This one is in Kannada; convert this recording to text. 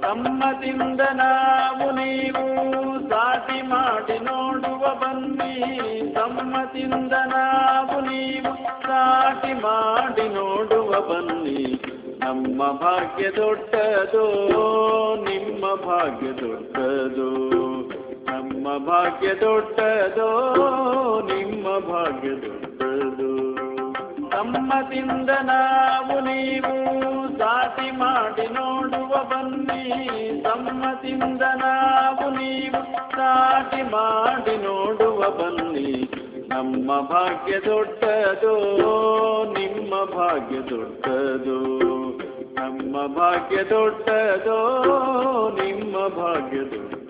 ಸಮ್ಮತಿಂದ ನಾವು ನೀವು ಸಾಟಿ ಮಾಡಿ ನೋಡುವ ಬನ್ನಿ ಸಮ್ಮತಿಂದ ನಾವು ನೀವು ಸಾಟಿ ಮಾಡಿ ನೋಡುವ ಬನ್ನಿ ನಮ್ಮ ಭಾಗ್ಯ ದೊಡ್ಡದೋ ನಿಮ್ಮ ಭಾಗ್ಯ ದೊಡ್ಡದೋ ನಮ್ಮ ಭಾಗ್ಯ ದೊಡ್ಡದೋ ನಿಮ್ಮ ಭಾಗ್ಯ ದೊಡ್ಡದೋ ಸಮ್ಮತಿಂದ ನಾವು ನೀವು ಸಾಟಿ ಮಾಡಿ ನೋಡುವ ಬನ್ನಿ ಸಮ್ಮತಿಂದ ನಾವು ನೀವು ಸಾಟಿ ಮಾಡಿ ನೋಡುವ ಬನ್ನಿ ನಮ್ಮ ಭಾಗ್ಯ ದೊಡ್ಡದೋ ನಿಮ್ಮ ಭಾಗ್ಯ ದೊಡ್ಡದೋ ನಮ್ಮ ಭಾಗ್ಯ ದೊಡ್ಡದೋ ನಿಮ್ಮ ಭಾಗ್ಯ ದೊಡ್ಡದೋ